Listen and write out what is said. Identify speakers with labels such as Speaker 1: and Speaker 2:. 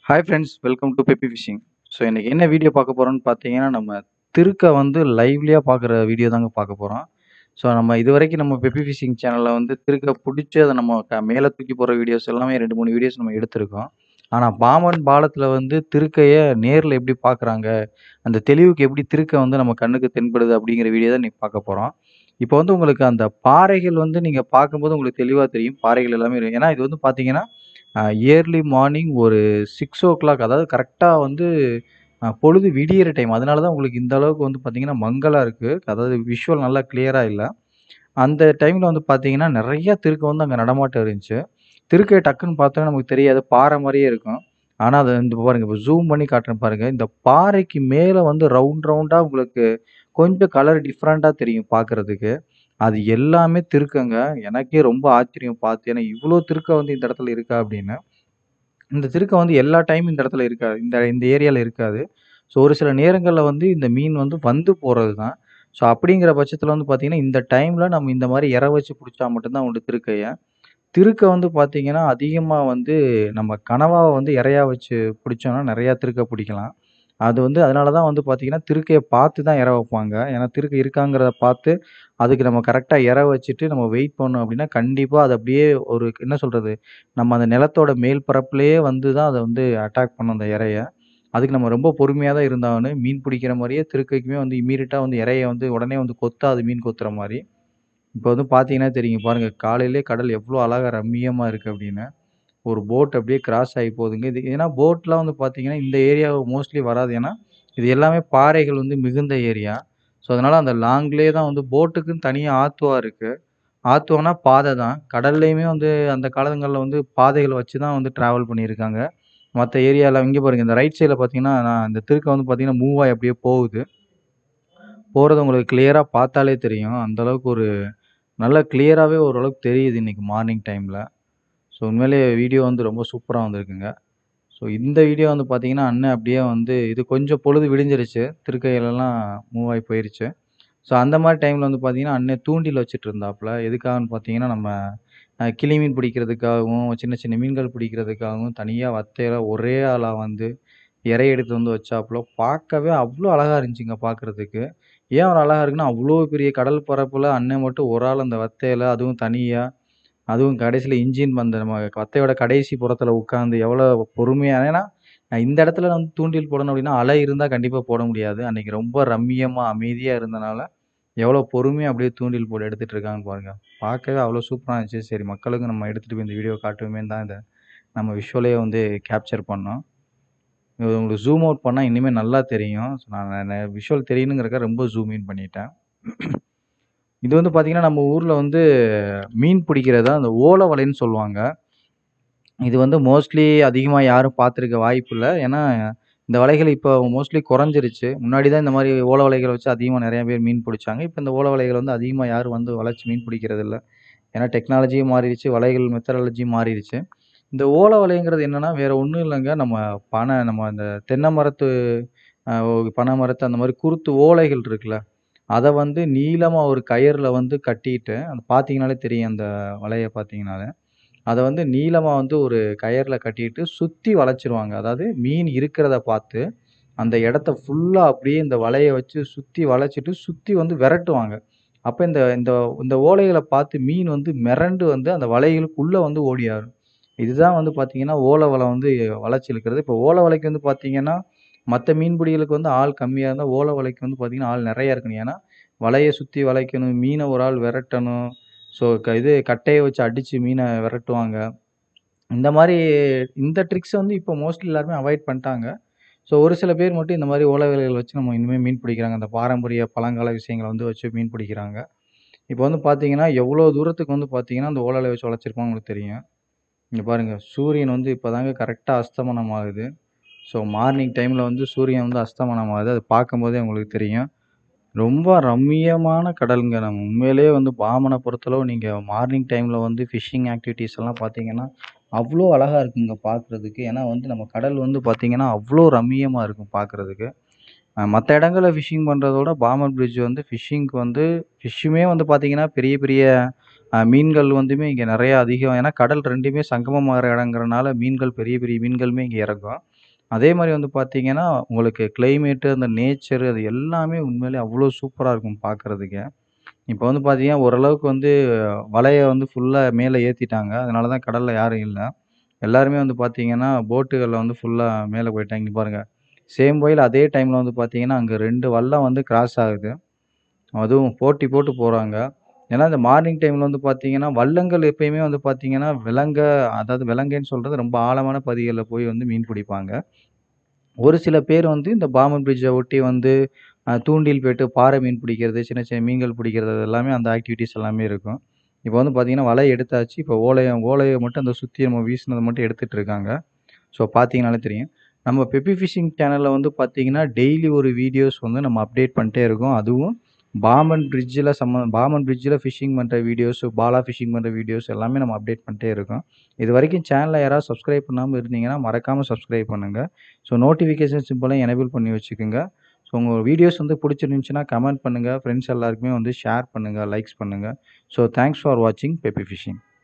Speaker 1: Hi friends welcome to peppy fishing so இன்னைக்கு என்ன video பார்க்க போகிறோம்னு பார்த்தீங்கன்னா நம்ம திருக்க வந்து லைவ்லியாக பார்க்குற வீடியோ தாங்க பார்க்க போகிறோம் ஸோ நம்ம இது வரைக்கும் நம்ம பெப்பி ஃபிஷிங் சேனலில் வந்து திருக்க பிடிச்சி அதை நம்ம க மேலே தூக்கி போகிற வீடியோஸ் எல்லாமே ரெண்டு மூணு வீடியோஸ் நம்ம எடுத்திருக்கோம் ஆனால் பாமன் பாலத்தில் வந்து திருக்கையை நேரில் எப்படி பார்க்குறாங்க அந்த தெளிவுக்கு எப்படி திருக்க வந்து நம்ம கண்ணுக்கு தென்படுது அப்படிங்கிற வீடியோ தான் இன்னைக்கு பார்க்க போகிறோம் இப்போ வந்து உங்களுக்கு அந்த பாறைகள் வந்து நீங்கள் பார்க்கும்போது உங்களுக்கு தெளிவாக தெரியும் பாறைகள் எல்லாமே இருக்கு. ஏன்னா இது வந்து பார்த்தீங்கன்னா இயர்லி மார்னிங் ஒரு சிக்ஸ் ஓ கிளாக் அதாவது கரெக்டாக வந்து அஹ், பொழுது விடியிற டைம் அதனால தான் உங்களுக்கு இந்த அளவுக்கு வந்து பார்த்தீங்கன்னா மங்கலாக இருக்குது அதாவது விஷுவல் நல்லா கிளியராக இல்லை அந்த டைமில் வந்து பார்த்தீங்கன்னா நிறைய திருக்க வந்து அங்கே நடமாட்டம் இருந்துச்சு திருக்கை டக்குன்னு பார்த்தோன்னா நமக்கு தெரியாது பாறை மாதிரியே இருக்கும் ஆனால் அதை இந்த பாருங்க இப்போ ஜூம் பண்ணி காட்டுறேன் பாருங்க இந்த பாறைக்கு மேலே வந்து ரவுண்ட் ரவுண்டாக உங்களுக்கு கொஞ்சம் கலர் டிஃப்ரெண்ட்டாக தெரியும் பார்க்கறதுக்கு அது எல்லாமே திருக்கங்க எனக்கே ரொம்ப ஆச்சரியம் பார்த்து ஏன்னா இவ்வளோ திருக்க வந்து இந்த இடத்துல இருக்கா அப்படின்னு இந்த திருக்க வந்து எல்லா டைமும் இந்த இடத்துல இருக்காது இந்த இந்த ஏரியாவில் இருக்காது ஸோ ஒரு சில நேரங்களில் வந்து இந்த மீன் வந்து வந்து போகிறது தான் ஸோ அப்படிங்கிற பட்சத்தில் வந்து பார்த்தீங்கன்னா இந்த டைமில் நம்ம இந்த மாதிரி இற வச்சு பிடிச்சா மட்டும்தான் உண்டு திருக்கையை திருக்க வந்து பார்த்தீங்கன்னா அதிகமாக வந்து நம்ம கனவாவை வந்து இறையா வச்சு பிடிச்சோம்னா நிறையா திருக்க பிடிக்கலாம் அது வந்து அதனால தான் வந்து பார்த்தீங்கன்னா திருக்கையை பார்த்து தான் இற வைப்பாங்க ஏன்னா திருக்க இருக்காங்கிறத பார்த்து அதுக்கு நம்ம கரெக்டாக இற வச்சுட்டு நம்ம வெயிட் பண்ணோம் அப்படின்னா கண்டிப்பாக அது அப்படியே ஒரு என்ன சொல்கிறது நம்ம அந்த நிலத்தோட மேல் பரப்புலேயே வந்து தான் அதை வந்து அட்டாக் பண்ணும் அந்த இறைய அதுக்கு நம்ம ரொம்ப பொறுமையாக தான் இருந்தாகணும் மீன் பிடிக்கிற மாதிரியே திருக்கைக்குமே வந்து இம்மீடியட்டாக வந்து இறைய வந்து உடனே வந்து கொத்தாது மீன் கொத்துற மாதிரி இப்போ வந்து பார்த்தீங்கன்னா தெரியும் பாருங்க காலையிலே கடல் எவ்வளோ அழகாக ரம்மியமாக இருக்குது அப்படின்னு ஒரு போட் அப்படியே கிராஸ் ஆகி போகுதுங்க இது ஏன்னா போட்லாம் வந்து பார்த்தீங்கன்னா இந்த ஏரியா மோஸ்ட்லி வராது ஏன்னா இது எல்லாமே பாறைகள் வந்து மிகுந்த ஏரியா ஸோ அதனால் அந்த லாங்லேயே தான் வந்து போட்டுக்குன்னு தனியாக ஆத்துவா இருக்குது ஆத்துவானா பாதை தான் கடல்லையுமே வந்து அந்த காலங்களில் வந்து பாதைகள் வச்சு தான் வந்து ட்ராவல் பண்ணியிருக்காங்க மற்ற ஏரியாவில் இங்கே பாருங்க இந்த ரைட் சைடில் பார்த்தீங்கன்னா நான் இந்த திருக்க வந்து பார்த்தீங்கன்னா மூவ் ஆகி அப்படியே போகுது போகிறது உங்களுக்கு கிளியராக பார்த்தாலே தெரியும் அந்த அளவுக்கு ஒரு நல்ல கிளியராகவே ஓரளவுக்கு தெரியுது இன்னைக்கு மார்னிங் டைமில் ஸோ உண்மையிலேயே வீடியோ வந்து ரொம்ப சூப்பராக வந்திருக்குங்க ஸோ இந்த வீடியோ வந்து பார்த்தீங்கன்னா அண்ணன் அப்படியே வந்து இது கொஞ்சம் பொழுது விடிஞ்சிருச்சு திருக்கையிலலாம் மூவ் ஆகி போயிருச்சு ஸோ அந்த மாதிரி டைமில் வந்து பார்த்தீங்கன்னா அண்ணன் தூண்டில் வச்சுட்டு இருந்தாப்புல எதுக்காகன்னு பார்த்தீங்கன்னா நம்ம அஹ், கிளி மீன் பிடிக்கிறதுக்காகவும் சின்ன சின்ன மீன்கள் பிடிக்கிறதுக்காகவும் தனியாக வத்தையில ஒரே ஆளாக வந்து இறை எடுத்து வந்து வச்சாப்புல பார்க்கவே அவ்வளோ அழகாக இருந்துச்சுங்க பார்க்குறதுக்கு ஏன் ஒரு அழகாக இருக்குன்னா அவ்வளோ பெரிய கடல் பரப்பில் அண்ணன் மட்டும் ஒரு ஆள் அந்த வத்தையில அதுவும் தனியாக அதுவும் கடைசியில் இன்ஜின் அந்த நம்ம வத்தையோட கடைசி புறத்தில் உட்காந்து எவ்வளோ பொறுமையாக ஏன்னா அஹ் இந்த இடத்துல வந்து தூண்டில் போடணும் அப்படின்னா அலை இருந்தால் கண்டிப்பாக போட முடியாது அன்னைக்கு ரொம்ப ரம்மியமாக அமைதியாக இருந்தனால எவ்வளோ பொறுமையாக அப்படியே தூண்டில் போட்டு எடுத்துகிட்டு இருக்காங்கன்னு பாருங்க பார்க்கவே அவ்வளோ சூப்பராக இருந்துச்சு சரி மக்களுக்கு நம்ம எடுத்துகிட்டு போய் இந்த வீடியோ காட்டுவோமே தான் இதை நம்ம விஷுவலே வந்து கேப்சர் பண்ணோம் இது உங்களுக்கு ஜூம் அவுட் பண்ணால் இனிமேல் நல்லா தெரியும் ஸோ நான் விஷுவல் தெரியணுங்கிறக்க ரொம்ப ஜூம் இன் பண்ணிட்டேன் இது வந்து பார்த்தீங்கன்னா நம்ம ஊரில் வந்து மீன் பிடிக்கிறதா அந்த ஓலை வலைன்னு சொல்லுவாங்க இது வந்து மோஸ்ட்லி அதிகமாக யாரும் பார்த்துருக்க வாய்ப்பு இல்லை ஏன்னா இந்த வலைகள் இப்போ மோஸ்ட்லி குறைஞ்சிருச்சு முன்னாடி தான் இந்த மாதிரி ஓலை வலைகளை வச்சு அதிகமாக நிறைய பேர் மீன் பிடிச்சாங்க இப்போ இந்த ஓலை வலைகள் வந்து அதிகமாக யாரும் வந்து வளைச்சி மீன் பிடிக்கிறது இல்லை ஏன்னா டெக்னாலஜியும் மாறிடுச்சு வலைகள் மெத்தடாலஜியும் மாறிடுச்சு இந்த ஓலை வலைங்கிறது என்னன்னா வேற ஒன்றும் இல்லைங்க நம்ம பனை நம்ம இந்த தென்னை மரத்து அஹ், ஓ- பனை மரத்து அந்த மாதிரி குருத்து ஓலைகள் இருக்குல்ல அதை வந்து நீளமாக ஒரு கயிறில் வந்து கட்டிட்டு அது பார்த்தீங்கனாலே தெரியும் அந்த வலையை பார்த்தீங்கனாலே அதை வந்து நீளமாக வந்து ஒரு கயிறில் கட்டிட்டு சுற்றி வளைச்சிருவாங்க அதாவது மீன் இருக்கிறத பார்த்து அந்த இடத்த ஃபுல்லாக அப்படியே இந்த வலையை வச்சு சுற்றி வளைச்சிட்டு சுற்றி வந்து விரட்டுவாங்க அப்போ இந்த இந்த இந்த ஓலைகளை பார்த்து மீன் வந்து மிரண்டு வந்து அந்த வலைகளுக்குள்ளே வந்து ஓடியாரும் இதுதான் வந்து பார்த்தீங்கன்னா ஓலை வலை வந்து வளைச்சி இழுக்கிறது இப்போ ஓலை வலைக்கு வந்து பார்த்தீங்கன்னா மற்ற மீன்பிடிகளுக்கு வந்து ஆள் கம்மியாக இருந்தால் ஓலை வலைக்கு வந்து பார்த்தீங்கன்னா ஆள் நிறையா இருக்கணும் ஏன்னா வலையை சுற்றி வளைக்கணும் மீனை ஒரு ஆள் விரட்டணும் ஸோ க இது கட்டையை வச்சு அடித்து மீனை விரட்டுவாங்க இந்த மாதிரி இந்த ட்ரிக்ஸை வந்து இப்போ மோஸ்ட்லி எல்லாருமே அவாய்ட் பண்ணிட்டாங்க ஸோ ஒரு சில பேர் மட்டும் இந்த மாதிரி ஓலை வலைகள் வச்சு நம்ம இனிமேல் மீன் பிடிக்கிறாங்க அந்த பாரம்பரிய பழங்கால விஷயங்களை வந்து வச்சு மீன் பிடிக்கிறாங்க இப்போ வந்து பார்த்தீங்கன்னா எவ்வளோ தூரத்துக்கு வந்து பார்த்தீங்கன்னா அந்த ஓலை வலை வச்சு வளைச்சிருப்பாங்க உங்களுக்கு தெரியும் இங்கே பாருங்கள் சூரியன் வந்து இப்போ தாங்க கரெக்டாக அஸ்தமனம் ஆகுது ஸோ மார்னிங் டைமில் வந்து சூரியன் வந்து அஸ்தமனம் ஆகுது அது பார்க்கும்போதே உங்களுக்கு தெரியும் ரொம்ப ரம்மியமான கடலுங்க நம்ம உண்மையிலேயே வந்து பாமனை பொறுத்தளவு நீங்கள் மார்னிங் டைமில் வந்து ஃபிஷ்ஷிங் ஆக்டிவிட்டீஸ் எல்லாம் பார்த்தீங்கன்னா அவ்வளோ அழகாக இருக்குங்க பார்க்குறதுக்கு ஏன்னா வந்து நம்ம கடல் வந்து பார்த்தீங்கன்னா அவ்வளோ ரம்மியமாக இருக்கும் பார்க்குறதுக்கு மற்ற இடங்களில் ஃபிஷ்ஷிங் பண்ணுறதோட பாமன் பிரிட்ஜ் வந்து ஃபிஷ்ஷிங்க்கு வந்து ஃபிஷ்ஷுமே வந்து பார்த்தீங்கன்னா பெரிய பெரிய அஹ், மீன்கள் வந்துமே இங்கே நிறையா அதிகம் ஏன்னா கடல் ரெண்டுமே சங்கமமாகிற இடங்கிறனால மீன்கள் பெரிய பெரிய மீன்களுமே இங்கே இறங்கும் அதே மாரி வந்து பார்த்தீங்கன்னா, உங்களுக்கு கிளைமேட்டு, அந்த நேச்சரு அது எல்லாமே உண்மையிலேயே அவ்வளோ சூப்பரா இருக்கும் பார்க்கறதுக்கே. இப்ப வந்து பார்த்தீங்கன்னா, ஓரளவுக்கு வந்து வலைய வந்து ஃபுல்லா மேல ஏத்திட்டாங்க. அதனால தான் கடல்ல யாரும் இல்ல. எல்லாருமே வந்து பார்த்தீங்கன்னா, போட்டுகள்ல வந்து ஃபுல்லா மேல போயிட்டாங்க. இங்க பாருங்க. சேம் வேல அதே டைம்ல வந்து பார்த்தீங்கன்னா, அங்க 2 வல்லம் வந்து கிராஸ் ஆகுது. அதுவும் போட்டி போட்டு போறாங்க. ஏன்னா, இந்த மார்னிங் டைம்ல வந்து பார்த்தீங்கன்னா, வள்ளங்கள் எப்பயுமே வந்து பார்த்தீங்கன்னா, விலங்க அதாவது விலங்கைன்னு சொல்றது ரொம்ப ஆழமான பகுதிகள்ல போய் வந்து மீன் பிடிப்பாங்க. ஒரு சில பேர் வந்து இந்த பாம்பன் பிரிட்ஜ ஒட்டி வந்து அ தூண்டில் போட்டு பாறை மீன் பிடிக்கிறது, சின்ன சின்ன மீன்கள் பிடிக்கிறது அது எல்லாமே அந்த ஆக்டிவிட்டீஸ் எல்லாமே இருக்கும். இப்ப வந்து பார்த்தீங்கன்னா, வலை எடுத்தாச்சு. இப்ப ஓலைய ஓலைய மட்டும் அந்த சுத்தி நம்ம வீசினத மட்டும் எடுத்துட்டு இருக்காங்க. ஸோ பார்த்தீங்கனாலே தெரியும். நம்ம பெப்பி ஃபிஷிங் சேனல்ல வந்து பார்த்தீங்கன்னா, டெய்லி ஒரு வீடியோஸ் வந்து நம்ம அப்டேட் பண்ணிட்டே இருக்கோம். அதுவும் பாம்பன் பிரிட்ஜ்ல சம்ம பாம்பன் பிரிட்ஜ்ல ஃபிஷிங் பண்ற வீடியோஸ், பாலா ஃபிஷிங் பண்ற வீடியோஸ் எல்லாமே நம்ம அப்டேட் பண்ணிட்டே இருக்கோம். இதுவரைக்கும் சேனல யாராவது சப்ஸ்கிரைப் பண்ணாம இருந்தீங்கன்னா, மறக்காம சப்ஸ்கிரைப் பண்ணுங்க. ஸோ நோட்டிஃபிகேஷன் சிம்பலையும் எனேபிள் பண்ணி வச்சுக்கங்க. ஸோ உங்க வீடியோஸ் வந்து புடிச்சிருந்துச்சுன்னா கமெண்ட் பண்ணுங்க. ஃப்ரெண்ட்ஸ் எல்லாருக்குமே வந்து ஷேர் பண்ணுங்க, லைக்ஸ் பண்ணுங்க. ஸோ தேங்க்ஸ் ஃபார் வாட்சிங் பெப்பி ஃபிஷிங்.